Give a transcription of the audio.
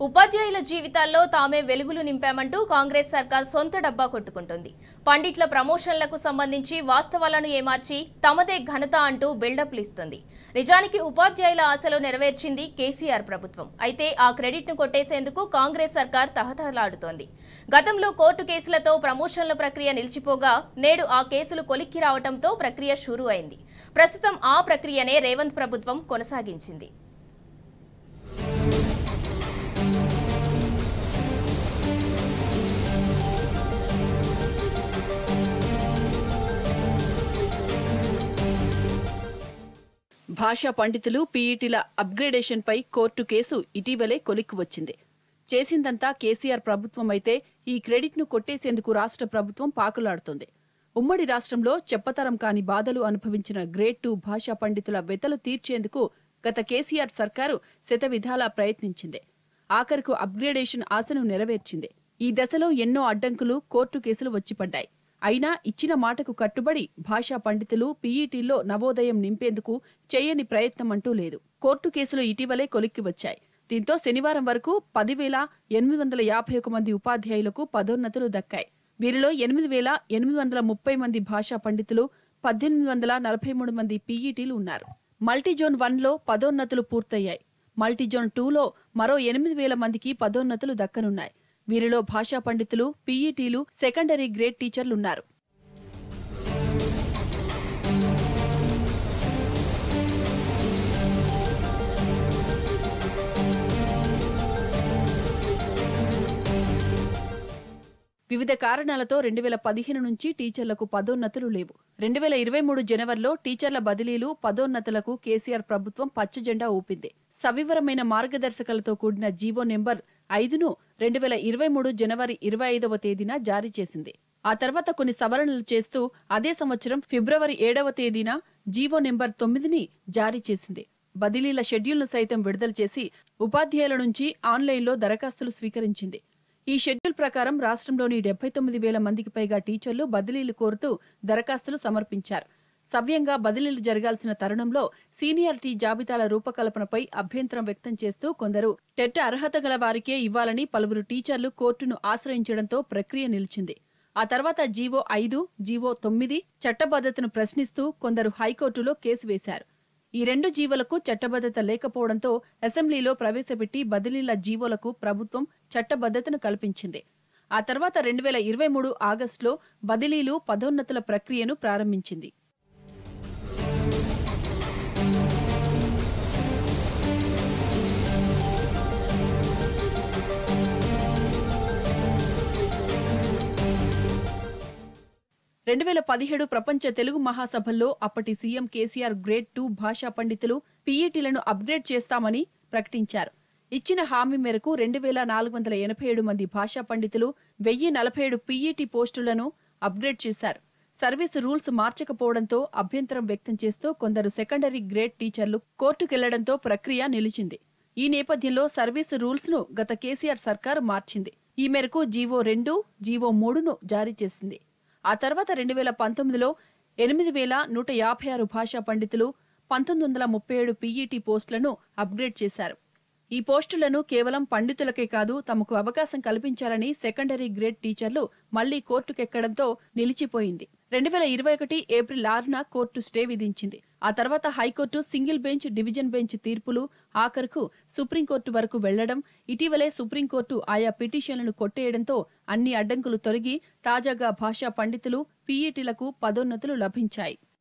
ఉపాధ్యాయుల జీవితాల్లో తామే వెలుగులు నింపామంటూ కాంగ్రెస్ సర్కార్ సొంత డబ్బా కొట్టుకుంటుంది పండిట్ల ప్రమోషన్లకు సంబంధించి వాస్తవాలను ఏమార్చి తమదే ఘనత అంటూ బిల్డప్లు ఇస్తుంది నిజానికి ఉపాధ్యాయుల ఆశలు నెరవేర్చింది కేసీఆర్ ప్రభుత్వం అయితే ఆ క్రెడిట్ను కొట్టేసేందుకు కాంగ్రెస్ సర్కార్ తహతహలాడుతోంది గతంలో కోర్టు కేసులతో ప్రమోషన్ల ప్రక్రియ నిలిచిపోగా నేడు ఆ కేసులు కొలిక్కి రావడంతో ప్రక్రియ షురూ అయింది ప్రస్తుతం ఆ ప్రక్రియనే రేవంత్ ప్రభుత్వం కొనసాగించింది భాషా పండితులు పీఈటీల అప్గ్రేడేషన్పై కోర్టు కేసు ఇటీవలే కొలిక్కి వచ్చింది చేసిందంతా కేసీఆర్ ప్రభుత్వం అయితే ఈ క్రెడిట్ను కొట్టేసేందుకు రాష్ట్ర ప్రభుత్వం పాకులాడుతోంది ఉమ్మడి రాష్ట్రంలో చెప్పతరం కాని బాధలు అనుభవించిన గ్రేడ్ టూ భాషా పండితుల వెతలు తీర్చేందుకు గత కేసీఆర్ సర్కారు శతవిధాలా ప్రయత్నించింది ఆఖరుకు అప్గ్రేడేషన్ ఆశను నెరవేర్చింది ఈ దశలో ఎన్నో అడ్డంకులు కోర్టు కేసులు వచ్చిపడ్డాయి అయినా ఇచ్చిన మాటకు కట్టుబడి భాషా పండితులు పీఈటీల్లో నవోదయం నింపేందుకు చేయని ప్రయత్నం అంటూ లేదు కోర్టు కేసులు ఇటీవలే కొలిక్కి వచ్చాయి దీంతో శనివారం వరకు పదివేల ఎనిమిది వందల యాభై ఒక మంది ఉపాధ్యాయులకు పదోన్నతులు దక్కాయి వీరిలో ఎనిమిది వేల ఎనిమిది వందల ముప్పై మంది భాషా పండితులు పద్దెనిమిది వందల నలభై మూడు మంది పీఈటీలు ఉన్నారు మల్టీజోన్ వన్లో పదోన్నతులు పూర్తయ్యాయి మల్టీజోన్ టూలో మరో ఎనిమిది వేల మందికి పదోన్నతులు దక్కనున్నాయి వీరిలో భాషా పండితులు పీఈటీలు సెకండరీ గ్రేడ్ టీచర్లున్నారు వివిధ కారణాలతో రెండు వేల పదిహేను నుంచి టీచర్లకు పదోన్నతులు లేవు రెండు వేల ఇరవై మూడు జనవరిలో టీచర్ల బదిలీలు పదోన్నతులకు కేసీఆర్ ప్రభుత్వం పచ్చజెండా ఊపింది సవివరమైన మార్గదర్శకాలతో కూడిన జీవో నెంబర్ ఐదును రెండు వేల ఇరవై మూడు జనవరి ఇరవై ఐదవ తేదీన జారీ చేసింది ఆ తర్వాత కొన్ని సవరణలు చేస్తూ అదే సంవత్సరం ఫిబ్రవరి ఏడవ తేదీన జీవో నెంబర్ తొమ్మిదిని జారీ చేసింది బదిలీల షెడ్యూల్ను సైతం విడుదల చేసి ఉపాధ్యాయుల నుంచి ఆన్లైన్లో దరఖాస్తులు స్వీకరించింది ఈ షెడ్యూల్ ప్రకారం రాష్ట్రంలోని డెబ్బై తొమ్మిది వేల మందికి పైగా టీచర్లు బదిలీలు కోరుతూ దరఖాస్తులు సమర్పించారు సవ్యంగా బదిలీలు జరగాల్సిన తరుణంలో సీనియారిటీ జాబితాల రూపకల్పనపై అభ్యంతరం వ్యక్తం చేస్తూ కొందరు టెట్ అర్హత గల వారికే ఇవ్వాలని పలువురు టీచర్లు కోర్టును ఆశ్రయించడంతో ప్రక్రియ నిలిచింది ఆ తర్వాత జీవో ఐదు జీవో తొమ్మిది చట్టబద్ధతను ప్రశ్నిస్తూ కొందరు హైకోర్టులో కేసు వేశారు ఈ రెండు జీవోలకు చట్టబద్ధత లేకపోవడంతో అసెంబ్లీలో ప్రవేశపెట్టి బదిలీల జీవోలకు ప్రభుత్వం చట్టబద్ధతను కల్పించింది ఆ తర్వాత రెండు వేల ఇరవై మూడు ఆగస్టులో బదిలీలు పదోన్నతుల ప్రక్రియను ప్రారంభించింది రెండు వేల పదిహేడు ప్రపంచ తెలుగు మహాసభల్లో అప్పటి సీఎం కేసీఆర్ గ్రేడ్ టూ భాషా పండితులు పీఈటీలను అప్గ్రేడ్ చేస్తామని ప్రకటించారు ఇచ్చిన హామీ మేరకు రెండు వేల నాలుగు వందల ఎనభై ఏడు మంది భాషా పండితులు వెయ్యి నలభై ఏడు పీఈటీ పోస్టులను అప్గ్రేడ్ చేశారు సర్వీస్ రూల్స్ మార్చకపోవడంతో అభ్యంతరం వ్యక్తం చేస్తూ కొందరు సెకండరీ గ్రేడ్ టీచర్లు కోర్టుకెళ్లడంతో ప్రక్రియ నిలిచింది ఈ నేపథ్యంలో సర్వీస్ రూల్స్ ను గత కేసీఆర్ సర్కార్ మార్చింది ఈ మేరకు జీవో రెండు జీవో మూడును జారీ చేసింది ఆ తర్వాత రెండు వేల పంతొమ్మిదిలో ఎనిమిది వేల నూట యాభై ఆరు భాషా పండితులు పంతొమ్మిది వందల ముప్పై ఏడు పీఈటీ పోస్టులను అప్గ్రేడ్ చేశారు ఈ పోస్టులను కేవలం పండితులకే కాదు తమకు అవకాశం కల్పించాలని సెకండరీ గ్రేడ్ టీచర్లు మళ్లీ కోర్టుకెక్కడంతో నిలిచిపోయింది రెండు వేల ఇరవై ఒకటి ఏప్రిల్ ఆరున కోర్టు స్టే విధించింది ఆ తర్వాత high court single bench division bench తీర్పులు ఆఖరుకు సుప్రీంకోర్టు వరకు వెళ్లడం ఇటీవలే సుప్రీంకోర్టు ఆయా పిటిషన్లను కొట్టేయడంతో అన్ని అడ్డంకులు తొలగి తాజాగా భాషా పండితులు పీఈటీలకు పదోన్నతులు లభించాయి